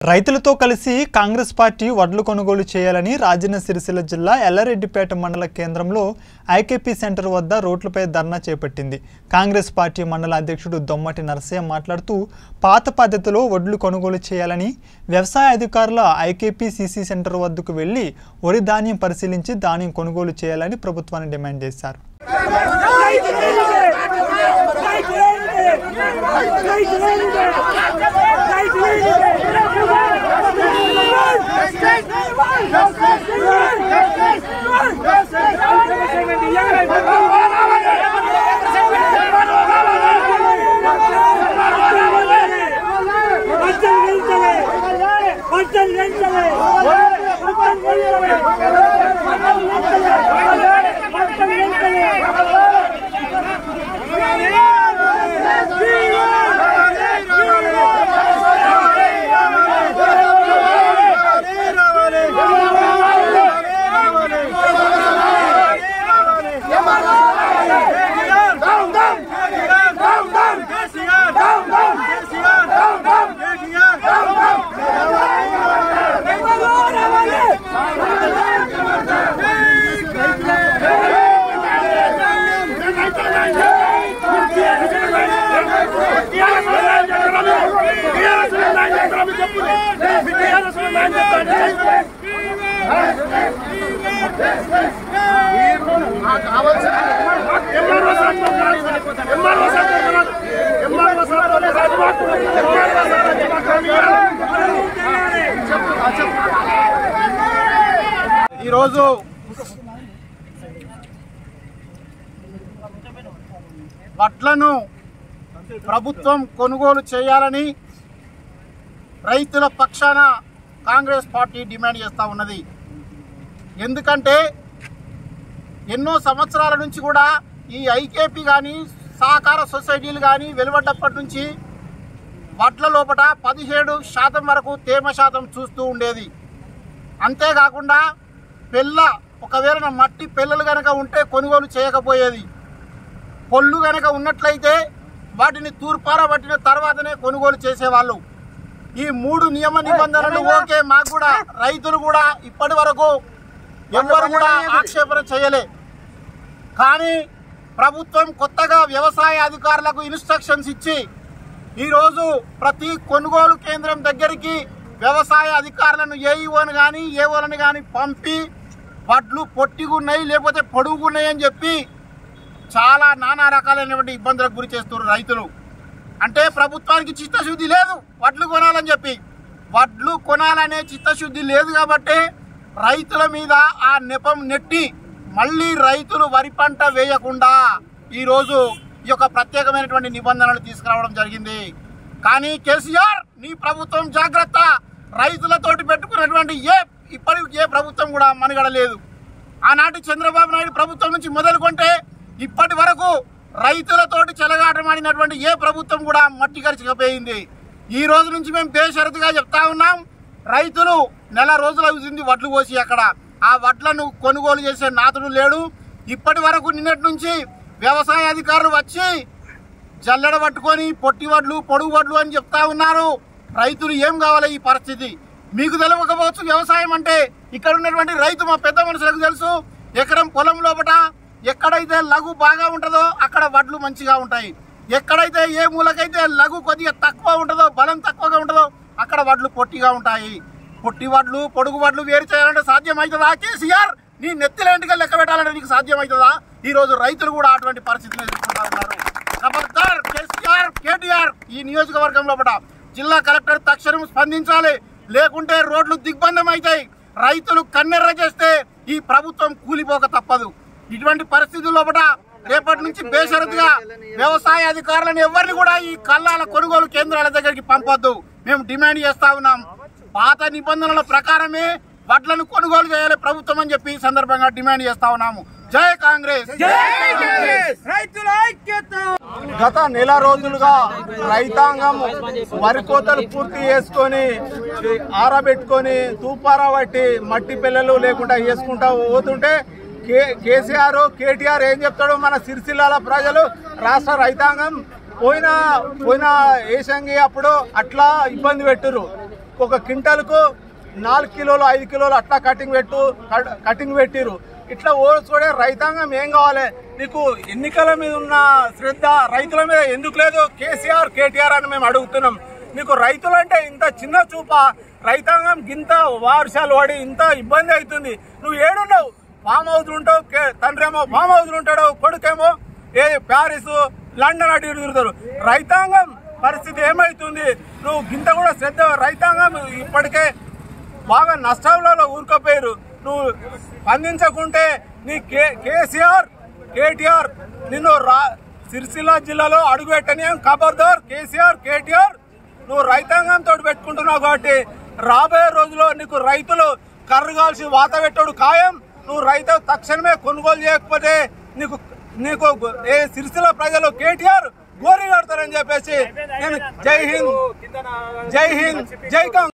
రైతులతో కలిసి కాంగ్రెస్ పార్టీ వడ్లు కొనుగోలు చేయాలని రాజన్న సిరిసిల్ల జిల్లా ఎల్లారెడ్డిపేట మండల కేంద్రంలో ఐకేపీ సెంటర్ వద్ద రోడ్లపై ధర్నా చేపట్టింది కాంగ్రెస్ పార్టీ మండల అధ్యక్షుడు దొమ్మటి నరసయ్య మాట్లాడుతూ పాత పద్ధతిలో వడ్లు కొనుగోలు చేయాలని వ్యవసాయ అధికారుల ఐకేపీ సీసీ సెంటర్ వద్దకు వెళ్లి వరి ధాన్యం పరిశీలించి ధాన్యం కొనుగోలు చేయాలని ప్రభుత్వాన్ని డిమాండ్ చేశారు ఈరోజు వడ్లను ప్రభుత్వం కొనుగోలు చేయాలని రైతుల పక్షాన కాంగ్రెస్ పార్టీ డిమాండ్ చేస్తూ ఉన్నది ఎందుకంటే ఎన్నో సంవత్సరాల నుంచి కూడా ఈ ఐకేపీ కానీ సహకార సొసైటీలు కానీ వెలువడ్డప్పటి నుంచి వడ్ల లోపల పదిహేడు శాతం వరకు తేమ శాతం చూస్తూ ఉండేది అంతేకాకుండా పెళ్ళ ఒకవేళ నా మట్టి పిల్లలు కనుక ఉంటే కొనుగోలు చేయకపోయేది పొల్లు కనుక ఉన్నట్లయితే వాటిని తూర్పార పట్టిన తర్వాతనే కొనుగోలు చేసేవాళ్ళు ఈ మూడు నియమ నిబంధనలు ఓకే మాకు కూడా రైతులు కూడా ఇప్పటి వరకు ఎవ్వరు కూడా ఆక్షేపణ చేయలే కానీ ప్రభుత్వం కొత్తగా వ్యవసాయ అధికారులకు ఇన్స్ట్రక్షన్స్ ఇచ్చి ఈరోజు ప్రతి కొనుగోలు కేంద్రం దగ్గరికి వ్యవసాయ అధికారులను ఏఈఓని కానీ ఏఓలను కానీ పంపి వడ్లు పొట్టిగున్నాయి లేకపోతే పొడుగున్నాయి అని చెప్పి చాలా నానా రకాలైనటువంటి ఇబ్బందులకు గురి చేస్తున్నారు రైతులు అంటే ప్రభుత్వానికి చిత్తశుద్ధి లేదు వడ్లు కొనాలని చెప్పి వడ్లు కొనాలనే చిత్తశుద్ధి లేదు కాబట్టి రైతుల మీద ఆ నెపం నెట్టి మళ్ళీ రైతులు వరి పంట వేయకుండా ఈరోజు ఈ యొక్క ప్రత్యేకమైనటువంటి నిబంధనలు తీసుకురావడం జరిగింది కానీ కేసీఆర్ నీ ప్రభుత్వం జాగ్రత్త రైతులతోటి పెట్టుకున్నటువంటి ఏ ఇప్పటికి ఏ ప్రభుత్వం కూడా మనుగడ లేదు ఆనాటి చంద్రబాబు నాయుడు ప్రభుత్వం నుంచి మొదలుకొంటే ఇప్పటి వరకు రైతులతోటి చెలగాటమాడినటువంటి ఏ ప్రభుత్వం కూడా మట్టి కరిచికపోయింది ఈ రోజు నుంచి మేము బేషరతుగా చెప్తా ఉన్నాం రైతులు నెల రోజులు అవుతుంది వడ్లు కోసి అక్కడ ఆ వడ్లను కొనుగోలు చేసే నాతుడు లేడు ఇప్పటి వరకు నిన్నటి నుంచి వ్యవసాయ అధికారులు వచ్చి జల్లెడ పట్టుకొని పొట్టి వడ్లు పొడుగు వడ్లు అని చెప్తా ఉన్నారు రైతులు ఏం కావాలి ఈ పరిస్థితి మీకు తెలియకపోవచ్చు వ్యవసాయం అంటే ఇక్కడ ఉన్నటువంటి రైతు మా పెద్ద మనుషులకు తెలుసు ఎకరం పొలం లోపట ఎక్కడైతే లఘు బాగా ఉంటుందో అక్కడ వడ్లు మంచిగా ఉంటాయి ఎక్కడైతే ఏ మూలకైతే లఘు కొద్దిగా తక్కువ ఉంటుందో బలం తక్కువగా ఉంటుందో అక్కడ వడ్లు పొట్టిగా ఉంటాయి పొట్టి వడ్లు పొడుగు వడ్లు వేరు చేయాలంటే సాధ్యమవుతుందా కేసీఆర్ నీ నెత్తిలేంటిగా లెక్క పెట్టాలంటే నీకు సాధ్యమవుతుందా ఈ రోజు రైతులు కూడా అటువంటి పరిస్థితులు ఎదుర్కొంటా ఉన్నారు ఖబర్దార్ కేసీఆర్ కేటీఆర్ ఈ నియోజకవర్గం లోపల జిల్లా కలెక్టర్ తక్షణం స్పందించాలి లేకుంటే రోడ్లు దిగ్బంధం అవుతాయి రైతులు కన్నెర్ర చేస్తే ఈ ప్రభుత్వం కూలిపోక తప్పదు ఇటువంటి పరిస్థితుల లోపల రేపటి నుంచి బేషరతుగా వ్యవసాయ అధికారులను ఎవరిని కూడా ఈ కల్లాల కొనుగోలు కేంద్రాల దగ్గరికి పంపొద్దు మేము డిమాండ్ చేస్తా ఉన్నాం పాత నిబంధనల ప్రకారమే వడ్లను కొనుగోలు చేయాలి ప్రభుత్వం అని చెప్పి ఈ సందర్భంగా డిమాండ్ చేస్తా ఉన్నాము జై కాంగ్రెస్ రైతుల ఐక్యత గత నెల రోజులుగా రైతాంగం వరి కోతలు పూర్తి చేసుకొని ఆరబెట్టుకొని తూపారా పట్టి మట్టి పిల్లలు లేకుండా వేసుకుంటా పోతుంటే కే కేసీఆర్ కేటీఆర్ ఏం చెప్తాడు మన సిరిసిల్లాల ప్రజలు రాష్ట్ర రైతాంగం పోయిన పోయిన ఏసంగి అప్పుడు అట్లా ఇబ్బంది పెట్టురు ఒక క్వింటాల్కు నాలుగు కిలోలు ఐదు కిలోలు అట్లా కటింగ్ పెట్టు కట్- కటింగ్ పెట్టిరు ఇట్లా ఓడ్చుకోడే రైతాంగం ఏం కావాలి నీకు ఎన్నికల మీద ఉన్న శ్రద్ధ రైతుల మీద ఎందుకు లేదు కేసీఆర్ కేటీఆర్ అని మేము అడుగుతున్నాం నీకు రైతులంటే ఇంత చిన్న చూప రైతాంగం గింత వర్షాలు పడి ఇంత ఇబ్బంది అవుతుంది నువ్వు ఏడున్నావు ఫామ్ హౌస్ ఉంటావు కే- తండ్రి ఏమో ఫామ్ హౌస్ ఉంటాడు కొడుకేమో ఏ ప్యారిస్ లండన్ అటు ఇటు తిరుగుతారు రైతాంగం పరిస్థితి ఏమైతుంది నువ్వు గింత కూడా శ్రద్ధ రైతాంగం ఇప్పటికే బాగా నష్టాలలో ఊరుకపోయారు నువ్వు స్పందించకుంటే నీ కే కేసీఆర్ కేటీఆర్ నిన్ను రా సిరిసిల్ల జిల్లాలో అడుగుపెట్టని ఖబర్దార్ కేసీఆర్ కేటీఆర్ నువ్వు రైతాంగంతో పెట్టుకుంటున్నావు కాబట్టి రాబోయే రోజుల్లో నీకు రైతులు కర్రు కాల్చి వాత పెట్టాడు ఖాయం నువ్వు రైతు తక్షణమే కొనుగోలు చేయకపోతే నీకు నీకు ఏ సిరిసిల్ల ప్రజలు కేటీఆర్ గోరి కడతారని చెప్పేసి నేను జై హింద్ జై హింద్ జై కాంగ్రెస్